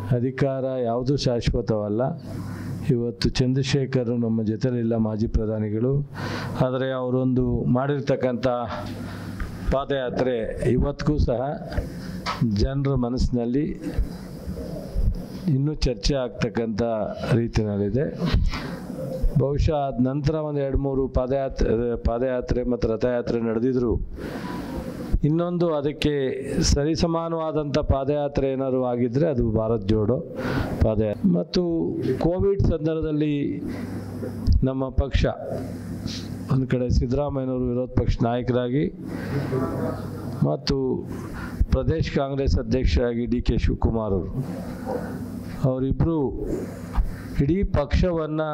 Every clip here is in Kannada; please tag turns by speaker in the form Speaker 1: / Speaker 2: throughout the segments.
Speaker 1: ಅಧಿಕಾರ ಯಾವುದೂ ಶಾಶ್ವತವಲ್ಲ ಇವತ್ತು ಚಂದ್ರಶೇಖರ್ ನಮ್ಮ ಜೊತೆಲಿಲ್ಲ ಮಾಜಿ ಪ್ರಧಾನಿಗಳು ಆದರೆ ಅವರೊಂದು ಮಾಡಿರ್ತಕ್ಕಂಥ ಪಾದಯಾತ್ರೆ ಇವತ್ತಿಗೂ ಸಹ ಜನರ ಮನಸ್ಸಿನಲ್ಲಿ ಇನ್ನೂ ಚರ್ಚೆ ಆಗ್ತಕ್ಕಂಥ ರೀತಿಯಲ್ಲಿದೆ ಬಹುಶಃ ಅದ ನಂತರ ಒಂದು ಎರಡು ಮೂರು ಪಾದಯಾತ್ರೆ ಪಾದಯಾತ್ರೆ ಮತ್ತು ರಥಯಾತ್ರೆ ನಡೆದಿದ್ರು ಇನ್ನೊಂದು ಅದಕ್ಕೆ ಸರಿಸಮಾನವಾದಂಥ ಪಾದಯಾತ್ರೆ ಏನಾದ್ರು ಆಗಿದ್ದರೆ ಅದು ಭಾರತ್ ಜೋಡೋ ಪಾದಯಾತ್ರೆ ಮತ್ತು ಕೋವಿಡ್ ಸಂದರ್ಭದಲ್ಲಿ ನಮ್ಮ ಪಕ್ಷ ಒಂದು ಕಡೆ ಸಿದ್ದರಾಮಯ್ಯನವರು ವಿರೋಧ ಪಕ್ಷ ನಾಯಕರಾಗಿ ಮತ್ತು ಪ್ರದೇಶ್ ಕಾಂಗ್ರೆಸ್ ಅಧ್ಯಕ್ಷರಾಗಿ ಡಿ ಕೆ ಶಿವಕುಮಾರ್ ಅವರು ಅವರಿಬ್ಬರು ಇಡೀ ಪಕ್ಷವನ್ನು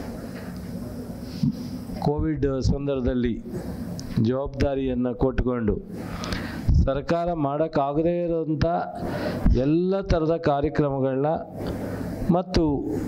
Speaker 1: ಕೋವಿಡ್ ಸಂದರ್ಭದಲ್ಲಿ ಜವಾಬ್ದಾರಿಯನ್ನು ಕೊಟ್ಟುಕೊಂಡು ಸರ್ಕಾರ ಮಾಡೋಕ್ಕಾಗದೇ ಇರೋಂಥ ಎಲ್ಲ ಥರದ ಕಾರ್ಯಕ್ರಮಗಳನ್ನ ಮತ್ತು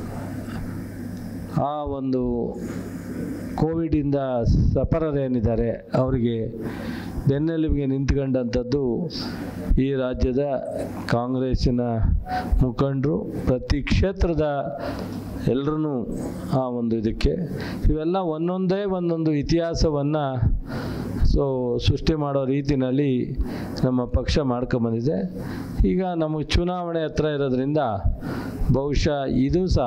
Speaker 1: ಆ ಒಂದು ಕೋವಿಡಿಂದ ಸಫರರೇನಿದ್ದಾರೆ ಅವರಿಗೆ ಬೆನ್ನೆಲುಬಿಗೆ ನಿಂತ್ಕೊಂಡಂಥದ್ದು ಈ ರಾಜ್ಯದ ಕಾಂಗ್ರೆಸ್ಸಿನ ಮುಖಂಡರು ಪ್ರತಿ ಕ್ಷೇತ್ರದ ಎಲ್ಲರೂ ಆ ಒಂದು ಇದಕ್ಕೆ ಇವೆಲ್ಲ ಒಂದೊಂದೇ ಒಂದೊಂದು ಇತಿಹಾಸವನ್ನು ಸೊ ಸೃಷ್ಟಿ ಮಾಡೋ ರೀತಿಯಲ್ಲಿ ನಮ್ಮ ಪಕ್ಷ ಮಾಡ್ಕೊಂಬಂದಿದೆ ಈಗ ನಮಗೆ ಚುನಾವಣೆ ಹತ್ರ ಇರೋದ್ರಿಂದ ಬಹುಶಃ ಇದು ಸಹ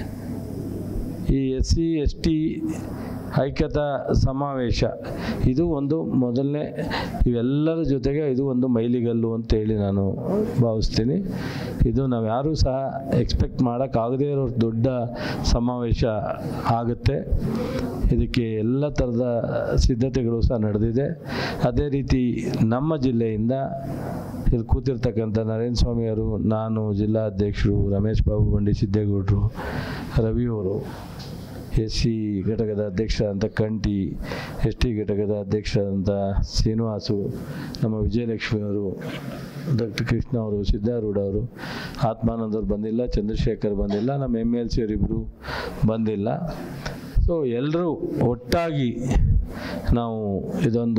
Speaker 1: ಈ ಎಸ್ ಸಿ ಎಸ್ ಟಿ ಐಕ್ಯತಾ ಸಮಾವೇಶ ಇದು ಒಂದು ಮೊದಲನೇ ಇವೆಲ್ಲರ ಜೊತೆಗೆ ಇದು ಒಂದು ಮೈಲಿಗಲ್ಲು ಅಂತೇಳಿ ನಾನು ಭಾವಿಸ್ತೀನಿ ಇದು ನಾವು ಯಾರೂ ಸಹ ಎಕ್ಸ್ಪೆಕ್ಟ್ ಮಾಡೋಕ್ಕಾಗದೇ ಇರೋ ದೊಡ್ಡ ಸಮಾವೇಶ ಆಗುತ್ತೆ ಇದಕ್ಕೆ ಎಲ್ಲ ಥರದ ಸಿದ್ಧತೆಗಳು ಸಹ ನಡೆದಿದೆ ಅದೇ ರೀತಿ ನಮ್ಮ ಜಿಲ್ಲೆಯಿಂದ ಇಲ್ಲಿ ಕೂತಿರ್ತಕ್ಕಂಥ ನರೇಂದ್ರ ಸ್ವಾಮಿಯವರು ನಾನು ಜಿಲ್ಲಾಧ್ಯಕ್ಷರು ರಮೇಶ್ ಬಾಬು ಬಂಡಿ ಸಿದ್ದೇಗೌಡರು ರವಿಯವರು ಎಸ್ ಸಿ ಘಟಕದ ಅಧ್ಯಕ್ಷರಾದಂಥ ಕಂಟಿ ಎಸ್ ಟಿ ಘಟಕದ ಅಧ್ಯಕ್ಷರಾದಂಥ ಶ್ರೀನಿವಾಸು ನಮ್ಮ ವಿಜಯಲಕ್ಷ್ಮಿ ಅವರು ಡಾಕ್ಟರ್ ಕೃಷ್ಣ ಅವರು ಸಿದ್ದಾರೂಢ ಅವರು ಆತ್ಮಾನಂದ್ ಅವ್ರು ಬಂದಿಲ್ಲ ಚಂದ್ರಶೇಖರ್ ಬಂದಿಲ್ಲ ನಮ್ಮ ಎಮ್ ಎಲ್ ಸಿ ಅವರಿಬ್ಬರು ಬಂದಿಲ್ಲ ಸೊ ಎಲ್ಲರೂ ಒಟ್ಟಾಗಿ ನಾವು ಇದೊಂದು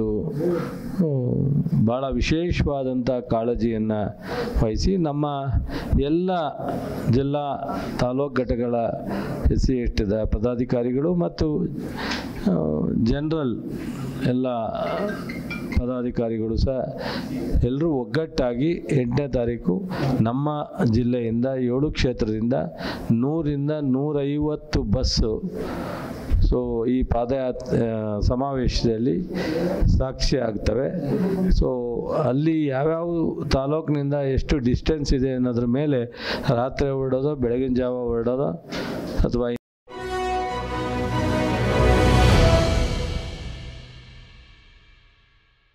Speaker 1: ಭಾಳ ವಿಶೇಷವಾದಂಥ ಕಾಳಜಿಯನ್ನು ವಹಿಸಿ ನಮ್ಮ ಎಲ್ಲ ಜಿಲ್ಲಾ ತಾಲೂಕು ಘಟಕಗಳ ಎಸ್ ಸಿ ಎಸ್ಟಿದ ಪದಾಧಿಕಾರಿಗಳು ಮತ್ತು ಜನರಲ್ ಎಲ್ಲ ಪದಾಧಿಕಾರಿಗಳು ಸಹ ಎಲ್ಲರೂ ಒಗ್ಗಟ್ಟಾಗಿ ಎಂಟನೇ ತಾರೀಕು ನಮ್ಮ ಜಿಲ್ಲೆಯಿಂದ ಏಳು ಕ್ಷೇತ್ರದಿಂದ ನೂರಿಂದ ನೂರೈವತ್ತು ಬಸ್ಸು ಸೊ ಈ ಪಾದಯಾತ್ರೆ ಸಮಾವೇಶದಲ್ಲಿ ಸಾಕ್ಷಿ ಆಗ್ತವೆ ಸೊ ಅಲ್ಲಿ ಯಾವ್ಯಾವ ತಾಲೂಕಿನಿಂದ ಎಷ್ಟು ಡಿಸ್ಟೆನ್ಸ್ ಇದೆ ಅನ್ನೋದ್ರ ಮೇಲೆ ರಾತ್ರಿ ಹೊರಡೋದು ಬೆಳಗಿನ ಜಾವ ಹೊರಡೋದು ಅಥವಾ